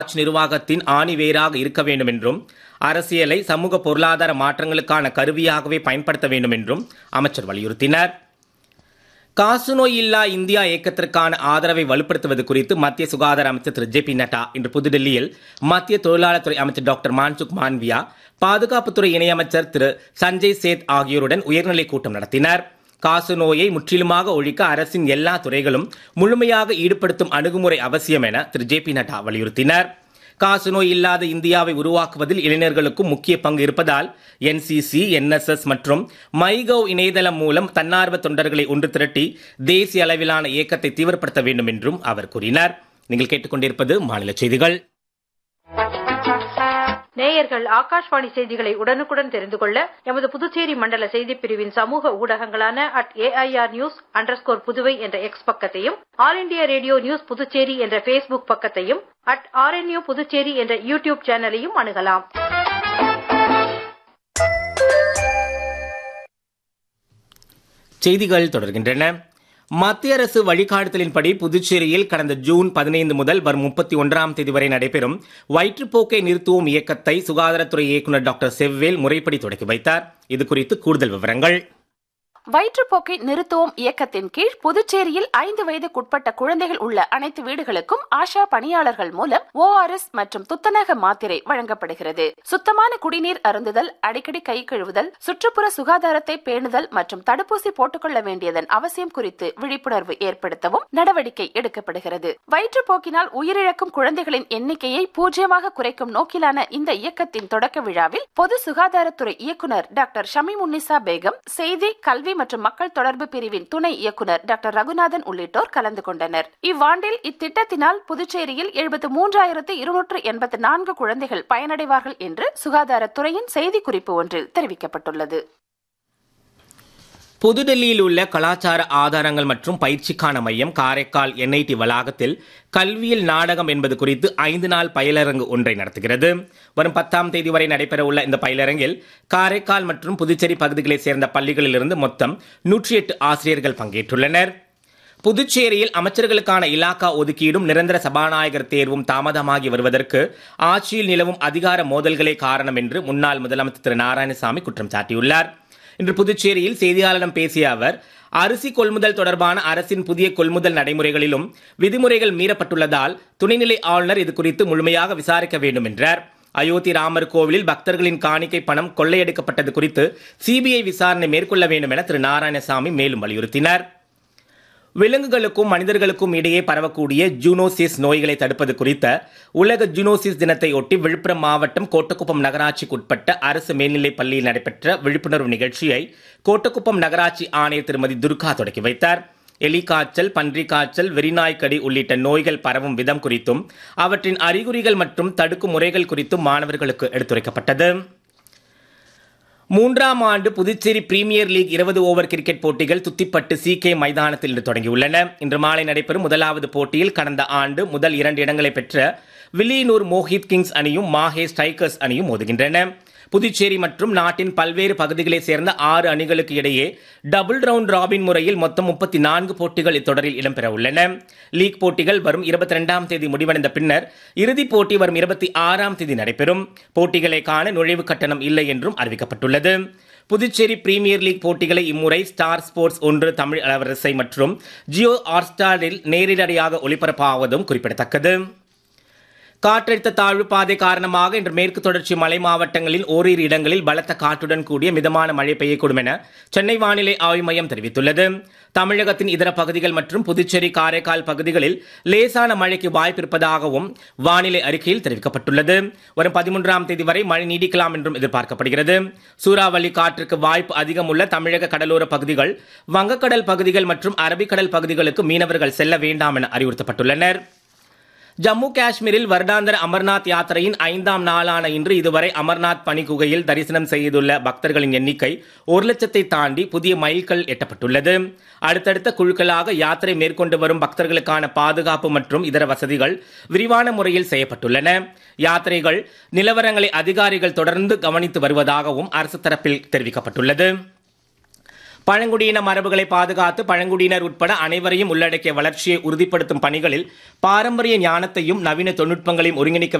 ஆட்சி நிர்வாகத்தின் ஆணிவேராக இருக்க வேண்டும் என்றும் அரசியலை சமூக பொருளாதார மாற்றங்களுக்கான கருவியாகவே பயன்படுத்த வேண்டும் என்றும் அமைச்சர் வலியுறுத்தினார் காசநோய் இல்லா இந்தியா இயக்கத்திற்கான ஆதரவை வலுப்படுத்துவது குறித்து மத்திய சுகாதார அமைச்சர் திரு ஜே பி நட்டா இன்று புதுடெல்லியில் மத்திய தொழிலாளர் துறை அமைச்சர் டாக்டர் மான்சுக் மான்வியா பாதுகாப்புத்துறை இணையமைச்சர் திரு சஞ்சய் சேத் ஆகியோருடன் உயர்நிலை கூட்டம் நடத்தினார் காசு நோயை முற்றிலுமாக ஒழிக்க அரசின் எல்லா துறைகளும் முழுமையாக ஈடுபடுத்தும் அணுகுமுறை அவசியம் என திரு ஜே பி நட்டா வலியுறுத்தினார் காசநோய் இல்லாத இந்தியாவை உருவாக்குவதில் இளைஞர்களுக்கும் முக்கிய பங்கு இருப்பதால் என்சிசி என்எஸ்எஸ் மற்றும் மைகவ் இணையதளம் மூலம் தன்னார்வ தொண்டர்களை ஒன்று திரட்டி தேசிய அளவிலான இயக்கத்தை தீவிரப்படுத்த வேண்டும் என்றும் அவர் கூறினார் நீங்கள் கேட்டுக்கொண்டிருப்பது மாநில செய்திகள் நேயர்கள் ஆகாஷ்வாணி செய்திகளை உடனுக்குடன் தெரிந்து கொள்ள எமது புதுச்சேரி மண்டல செய்திப் பிரிவின் சமூக ஊடகங்களான at AIR news underscore Puduvai என்ற எக்ஸ் பக்கத்தையும் all India radio news Puducherry என்ற ஃபேஸ்புக் பக்கத்தையும் அட் ஆர்என்யூ புதுச்சேரி என்ற யூடியூப் சேனலையும் அணுகலாம் செய்திகள் தொடர்கின்றன மத்திய அரசு வழிகாட்டுதலின்படி புதுச்சேரியில் கடந்த ஜூன் பதினைந்து முதல் வரும் முப்பத்தி ஒன்றாம் தேதி வரை நடைபெறும் வயிற்றுப்போக்கை நிறுத்துவோம் இயக்கத்தை சுகாதாரத்துறை இயக்குநர் டாக்டர் செவ்வேல் முறைப்படி தொடக்கி வைத்தார் இது குறித்து கூடுதல் விவரங்கள் வயிற்றுப்போக்கை நிறுத்துவோம் இயக்கத்தின் கீழ் புதுச்சேரியில் ஐந்து வயதுக்குட்பட்ட குழந்தைகள் உள்ள அனைத்து வீடுகளுக்கும் ஆஷா பணியாளர்கள் மூலம் ஓஆர்எஸ் மற்றும் துத்தநாக மாத்திரை வழங்கப்படுகிறது சுத்தமான குடிநீர் அருந்துதல் அடிக்கடி கை கழுவுதல் சுற்றுப்புற சுகாதாரத்தை பேணுதல் மற்றும் தடுப்பூசி போட்டுக்கொள்ள வேண்டியதன் அவசியம் குறித்து விழிப்புணர்வு ஏற்படுத்தவும் நடவடிக்கை எடுக்கப்படுகிறது வயிற்றுப்போக்கினால் உயிரிழக்கும் குழந்தைகளின் எண்ணிக்கையை பூஜ்ஜியமாக குறைக்கும் நோக்கிலான இந்த இயக்கத்தின் தொடக்க விழாவில் பொது சுகாதாரத்துறை இயக்குநர் டாக்டர் ஷமிமுன்னிசா பேகம் செய்தி கல்வி மற்றும் மக்கள் தொடர்பு பிரிவின் துணை இயக்குநர் டாக்டர் ரகுநாதன் உள்ளிட்டோர் கலந்து கொண்டனர் இவ்வாண்டில் இத்திட்டத்தினால் புதுச்சேரியில் எழுபத்து மூன்றாயிரத்து இருநூற்று எண்பத்து நான்கு குழந்தைகள் பயனடைவார்கள் என்று சுகாதாரத்துறையின் செய்திக்குறிப்பு ஒன்றில் தெரிவிக்கப்பட்டுள்ளது புதுடெல்லியில் உள்ள கலாச்சார ஆதாரங்கள் மற்றும் பயிற்சிக்கான மையம் காரைக்கால் என்ஐடி வளாகத்தில் கல்வியில் நாடகம் என்பது குறித்து ஐந்து நாள் பயிலரங்கு ஒன்றை நடத்துகிறது வரும் பத்தாம் தேதி வரை நடைபெறவுள்ள இந்த பயிலரங்கில் காரைக்கால் மற்றும் புதுச்சேரி பகுதிகளைச் சேர்ந்த பள்ளிகளிலிருந்து மொத்தம் நூற்றி எட்டு ஆசிரியர்கள் பங்கேற்றுள்ளனர் புதுச்சேரியில் அமைச்சர்களுக்கான இலாக்கா ஒதுக்கீடும் நிரந்தர சபாநாயகர் தேர்வும் தாமதமாகி வருவதற்கு ஆட்சியில் நிலவும் அதிகார மோதல்களே காரணம் என்று முன்னாள் முதலமைச்சர் திரு நாராயணசாமி குற்றம் சாட்டியுள்ளார் இன்று புதுச்சேரியில் செய்தியாளரிடம் பேசிய அவர் அரிசி கொள்முதல் தொடர்பான அரசின் புதிய கொள்முதல் நடைமுறைகளிலும் விதிமுறைகள் மீறப்பட்டுள்ளதால் துணைநிலை ஆளுநர் இது குறித்து முழுமையாக விசாரிக்க வேண்டும் என்றார் அயோத்தி ராமர் கோவிலில் பக்தர்களின் காணிக்கை பணம் கொள்ளையடிக்கப்பட்டது குறித்து சிபிஐ விசாரணை மேற்கொள்ள வேண்டும் என திரு நாராயணசாமி மேலும் வலியுறுத்தினார் விலங்குகளுக்கும் மனிதர்களுக்கும் இடையே பரவக்கூடிய ஜூனோசிஸ் நோய்களை தடுப்பது குறித்த உலக ஜூனோசிஸ் தினத்தை ஒட்டி விழுப்புரம் மாவட்டம் கோட்டக்குப்பம் நகராட்சிக்கு உட்பட்ட அரசு மேல்நிலைப் பள்ளியில் நடைபெற்ற விழிப்புணர்வு நிகழ்ச்சியை கோட்டக்குப்பம் நகராட்சி ஆணையர் திருமதி துர்கா தொடக்கி வைத்தார் எலி காய்ச்சல் பன்றி காய்ச்சல் வெறிநாய்க்கடி உள்ளிட்ட நோய்கள் பரவும் விதம் குறித்தும் அவற்றின் அறிகுறிகள் மற்றும் தடுக்கும் முறைகள் குறித்தும் மாணவர்களுக்கு எடுத்துரைக்கப்பட்டது மூன்றாம் ஆண்டு புதுச்சேரி பிரீமியர் லீக் இருபது ஓவர் கிரிக்கெட் போட்டிகள் துத்திப்பட்டு சி கே மைதானத்தில் இன்று தொடங்கியுள்ளன இன்று மாலை நடைபெறும் முதலாவது போட்டியில் கடந்த ஆண்டு முதல் இரண்டு இடங்களை பெற்ற வில்லியனூர் மோஹித் கிங்ஸ் அணியும் மாஹே ஸ்ட்ரைக்கர்ஸ் அணியும் மோதுகின்றன புதுச்சேரி மற்றும் நாட்டின் பல்வேறு பகுதிகளைச் சேர்ந்த ஆறு அணிகளுக்கு இடையே டபுள் ரவுண்ட் ராபின் முறையில் மொத்தம் முப்பத்தி நான்கு போட்டிகள் இத்தொடரில் இடம்பெற உள்ளன லீக் போட்டிகள் வரும் இருபத்தி ரெண்டாம் தேதி முடிவடைந்த பின்னர் இறுதிப் போட்டி வரும் இருபத்தி ஆறாம் தேதி நடைபெறும் போட்டிகளை காண நுழைவு கட்டணம் இல்லை என்றும் அறிவிக்கப்பட்டுள்ளது புதுச்சேரி பிரீமியர் லீக் போட்டிகளை இம்முறை ஸ்டார் ஸ்போர்ட்ஸ் ஒன்று தமிழ் அலவரிசை மற்றும் ஜியோ ஹாட்ஸ்டாரில் நேரடியாக ஒளிபரப்பாவதும் குறிப்பிடத்தக்கது காற்றழுத்த தாழ்வு பாதை காரணமாக இன்று மேற்கு தொடர்ச்சி மலை மாவட்டங்களில் ஓரிரு இடங்களில் பலத்த காற்றுடன் கூடிய மிதமான மழை பெய்யக்கூடும் என சென்னை வானிலை ஆய்வு மையம் தெரிவித்துள்ளது தமிழகத்தின் இதர பகுதிகள் மற்றும் புதுச்சேரி காரைக்கால் பகுதிகளில் லேசான மழைக்கு வாய்ப்பு இருப்பதாகவும் வானிலை அறிக்கையில் தெரிவிக்கப்பட்டுள்ளது வரும் பதிமூன்றாம் தேதி வரை மழை நீடிக்கலாம் என்றும் எதிர்பார்க்கப்படுகிறது சூறாவளி காற்றுக்கு வாய்ப்பு அதிகம் உள்ள தமிழக கடலோர பகுதிகள் வங்கக்கடல் பகுதிகள் மற்றும் அரபிக்கடல் பகுதிகளுக்கு மீனவர்கள் செல்ல வேண்டாம் என அறிவுறுத்தப்பட்டுள்ளனர் ஜம்மு காஷ்மீரில் வருடாந்திர அமர்நாத் யாத்திரையின் ஐந்தாம் நாளான இன்று இதுவரை அமர்நாத் பனிக்குகையில் தரிசனம் செய்துள்ள பக்தர்களின் எண்ணிக்கை ஒரு லட்சத்தை தாண்டி புதிய மைல்கல் எட்டப்பட்டுள்ளது அடுத்தடுத்த குழுக்களாக யாத்திரை மேற்கொண்டு வரும் பக்தர்களுக்கான பாதுகாப்பு மற்றும் இதர வசதிகள் விரிவான முறையில் செய்யப்பட்டுள்ளன யாத்திரைகள் நிலவரங்களை அதிகாரிகள் தொடர்ந்து கவனித்து வருவதாகவும் அரசு தரப்பில் தெரிவிக்கப்பட்டுள்ளது பழங்குடியின மரபுகளை பாதுகாத்து பழங்குடியினர் உட்பட அனைவரையும் உள்ளடக்கிய வளர்ச்சியை உறுதிப்படுத்தும் பணிகளில் பாரம்பரிய ஞானத்தையும் நவீன தொழில்நுட்பங்களையும் ஒருங்கிணைக்க